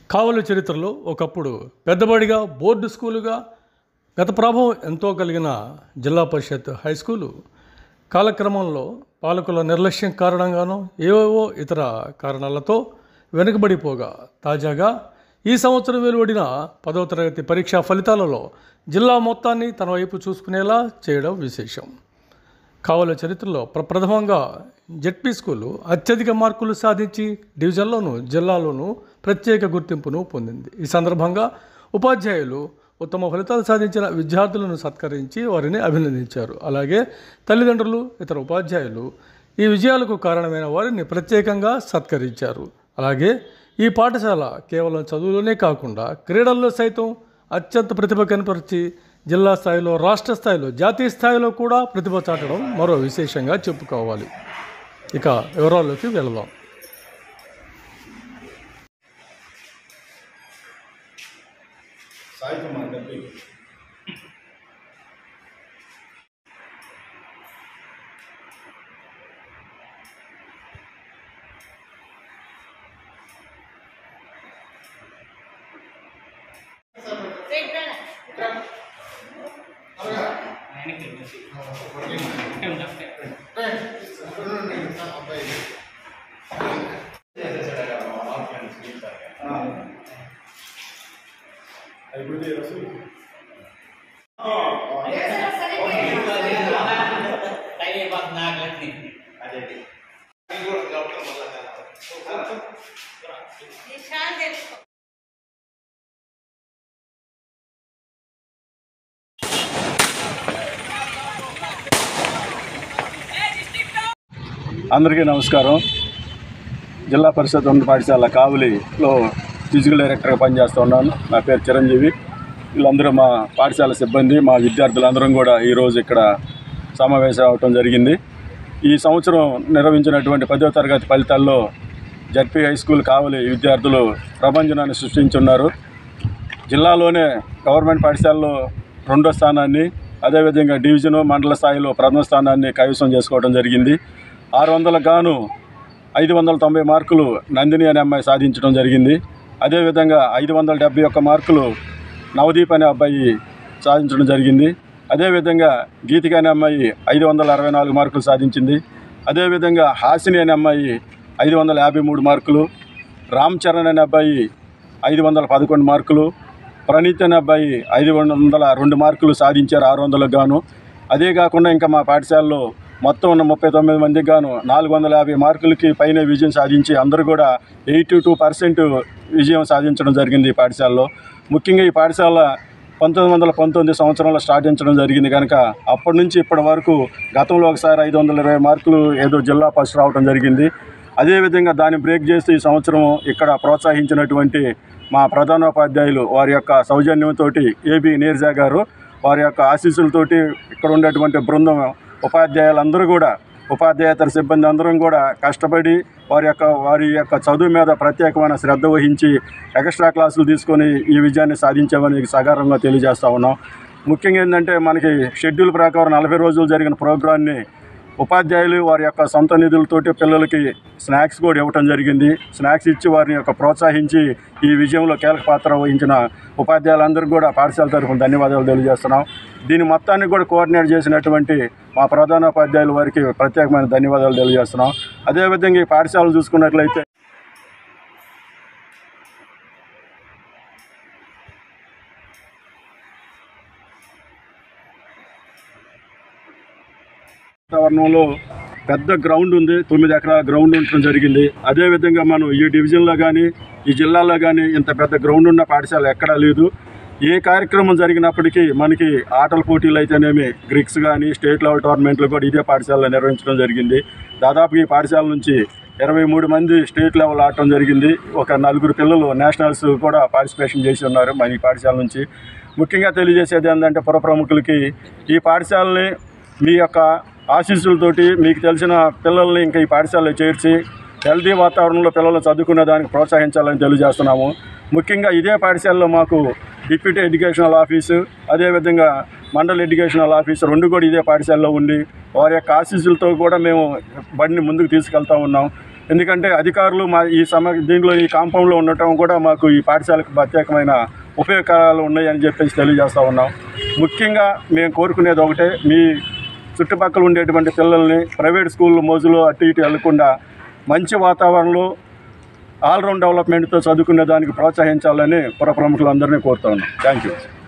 కావలి చరిత్రలో ఒకప్పుడు పెద్దబడిగా బోర్డు స్కూలుగా గత ప్రభావం ఎంతో కలిగిన జిల్లా పరిషత్ హై స్కూలు కాలక్రమంలో పాలకుల నిర్లక్ష్యం కారణంగానో ఏవేవో ఇతర కారణాలతో వెనుకబడిపోగా తాజాగా ఈ సంవత్సరం వెలువడిన పదవ తరగతి పరీక్షా ఫలితాలలో జిల్లా మొత్తాన్ని తన వైపు చూసుకునేలా చేయడం విశేషం కావల చరిత్రలో ప్రప్రథమంగా జెడ్పీ స్కూలు అత్యధిక మార్కులు సాధించి డివిజన్లోను జిల్లాలోనూ ప్రత్యేక గుర్తింపును పొందింది ఈ సందర్భంగా ఉపాధ్యాయులు ఉత్తమ ఫలితాలు సాధించిన విద్యార్థులను సత్కరించి వారిని అభినందించారు అలాగే తల్లిదండ్రులు ఇతర ఉపాధ్యాయులు ఈ విజయాలకు కారణమైన వారిని ప్రత్యేకంగా సత్కరించారు అలాగే ఈ పాఠశాల కేవలం చదువులోనే కాకుండా క్రీడల్లో సైతం అత్యంత ప్రతిభ కనపరిచి జిల్లా స్థాయిలో రాష్ట్ర స్థాయిలో జాతీయ స్థాయిలో కూడా ప్రతిభ చాటడం మరో విశేషంగా చెప్పుకోవాలి ఇక వివరాల్లోకి వెళదాం సాయి కుమార్ డబ్బి అయిపోతే రసు అందరికీ నమస్కారం జిల్లా పరిషత్ ఉన్నత పాఠశాల కావులిలో ఫిజికల్ డైరెక్టర్గా పనిచేస్తూ ఉన్నాను నా పేరు చిరంజీవి వీళ్ళందరూ మా పాఠశాల సిబ్బంది మా విద్యార్థులందరం కూడా ఈరోజు ఇక్కడ సమావేశం అవటం జరిగింది ఈ సంవత్సరం నిర్వహించినటువంటి పదో తరగతి ఫలితాల్లో జడ్పీ హై స్కూల్ కావలి విద్యార్థులు ప్రభంజనాన్ని సృష్టించున్నారు జిల్లాలోనే గవర్నమెంట్ పాఠశాలలో రెండో స్థానాన్ని అదేవిధంగా డివిజను మండల స్థాయిలో ప్రథమ స్థానాన్ని కైవసం చేసుకోవడం జరిగింది ఆరు వందలకు గాను ఐదు వందల తొంభై మార్కులు నందిని అనే అమ్మాయి సాధించడం జరిగింది అదేవిధంగా ఐదు వందల డెబ్బై ఒక్క మార్కులు నవదీప్ అనే అబ్బాయి సాధించడం జరిగింది అదేవిధంగా గీతిక అనే అమ్మాయి ఐదు వందల అరవై నాలుగు మార్కులు సాధించింది అదేవిధంగా హాసిని అనే అమ్మాయి ఐదు వందల యాభై మూడు మార్కులు రామ్ చరణ్ అనే అబ్బాయి ఐదు వందల పదకొండు మార్కులు ప్రణీత్ అనే అబ్బాయి ఐదు వందల రెండు మార్కులు సాధించారు ఆరు వందలకు గాను అదే కాకుండా ఇంకా మా పాఠశాలలో మొత్తం ఉన్న ముప్పై తొమ్మిది మందికి గాను నాలుగు వందల యాభై మార్కులకి పైన విజయం సాధించి అందరూ కూడా ఎయిటీ టూ పర్సెంట్ విజయం సాధించడం జరిగింది ఈ పాఠశాలలో ముఖ్యంగా ఈ పాఠశాల పంతొమ్మిది వందల పంతొమ్మిది సంవత్సరంలో స్టార్టించడం జరిగింది కనుక అప్పటి నుంచి ఇప్పటి వరకు గతంలో ఒకసారి ఐదు వందల ఇరవై మార్కులు ఏదో జిల్లా ఫస్ట్ రావడం జరిగింది అదేవిధంగా దాన్ని బ్రేక్ చేస్తూ ఈ సంవత్సరం ఇక్కడ ప్రోత్సహించినటువంటి మా ప్రధానోపాధ్యాయులు వారి యొక్క సౌజన్యంతో ఏబి నీర్జా గారు వారి యొక్క ఆశీస్సులతోటి ఇక్కడ ఉండేటువంటి బృందం ఉపాధ్యాయులందరూ కూడా ఉపాధ్యాయేతర సిబ్బంది అందరం కూడా కష్టపడి వారి యొక్క వారి యొక్క చదువు మీద ప్రత్యేకమైన శ్రద్ధ వహించి ఎక్స్ట్రా క్లాసులు తీసుకొని ఈ విజయాన్ని సాధించామని సగారంగా తెలియజేస్తా ఉన్నాం ముఖ్యంగా ఏంటంటే మనకి షెడ్యూల్ ప్రకారం నలభై రోజులు జరిగిన ప్రోగ్రాన్ని ఉపాధ్యాయులు వారి యొక్క సొంత నిధులతోటి పిల్లలకి స్నాక్స్ కూడా ఇవ్వటం జరిగింది స్నాక్స్ ఇచ్చి వారిని యొక్క ప్రోత్సహించి ఈ విజయంలో కీలక పాత్ర వహించిన ఉపాధ్యాయులందరికీ కూడా పాఠశాల తరఫున ధన్యవాదాలు తెలియజేస్తున్నాం దీని మొత్తాన్ని కూడా కోఆర్డినేట్ చేసినటువంటి మా ప్రధానోపాధ్యాయుల వారికి ప్రత్యేకమైన ధన్యవాదాలు తెలియజేస్తున్నాం అదేవిధంగా ఈ పాఠశాలను చూసుకున్నట్లయితే వాతావరణంలో పెద్ద గ్రౌండ్ ఉంది తొమ్మిది ఎకరాల గ్రౌండ్ ఉండటం జరిగింది అదేవిధంగా మనం ఈ డివిజన్లో కానీ ఈ జిల్లాలో కానీ ఇంత పెద్ద గ్రౌండ్ ఉన్న పాఠశాల ఎక్కడా లేదు ఏ కార్యక్రమం జరిగినప్పటికీ మనకి ఆటల పోటీలు అయితేనేమి గ్రిక్స్ కానీ స్టేట్ లెవెల్ టోర్నమెంట్లు కూడా ఇదే పాఠశాలలో నిర్వహించడం జరిగింది దాదాపు ఈ పాఠశాల నుంచి ఇరవై మూడు మంది స్టేట్ లెవెల్ ఆడటం జరిగింది ఒక నలుగురు పిల్లలు నేషనల్స్ కూడా పార్టిసిపేషన్ చేసి ఉన్నారు మన ఈ పాఠశాల నుంచి ముఖ్యంగా తెలియజేసేది ఏంటంటే పుర ప్రముఖులకి ఈ పాఠశాలని మీ యొక్క ఆశీస్సులతోటి మీకు తెలిసిన పిల్లల్ని ఇంకా ఈ పాఠశాలలో చేర్చి హెల్తీ వాతావరణంలో పిల్లలు చదువుకునే దానికి ప్రోత్సహించాలని తెలియజేస్తున్నాము ముఖ్యంగా ఇదే పాఠశాలలో మాకు డిప్యూటీ ఎడ్యుకేషనల్ ఆఫీసు అదేవిధంగా మండల్ ఎడ్యుకేషనల్ ఆఫీస్ రెండు కూడా ఇదే పాఠశాలలో ఉండి వారి యొక్క ఆశీస్సులతో కూడా మేము బండిని ముందుకు తీసుకెళ్తా ఉన్నాం ఎందుకంటే అధికారులు మా ఈ సమ దీనిలో ఈ కాంపౌండ్లో ఉండటం కూడా మాకు ఈ పాఠశాలకు ప్రత్యేకమైన ఉపయోగకరాలు ఉన్నాయని చెప్పేసి తెలియజేస్తూ ఉన్నాం ముఖ్యంగా మేము కోరుకునేది ఒకటే మీ చుట్టుపక్కల ఉండేటువంటి పిల్లల్ని ప్రైవేట్ స్కూల్ మోజులో అటు ఇటు వెళ్లకుండా మంచి వాతావరణంలో ఆల్రౌండ్ డెవలప్మెంట్తో చదువుకునే దానికి ప్రోత్సహించాలని పుర ప్రముఖులందరినీ కోరుతా ఉన్నాం థ్యాంక్ యూ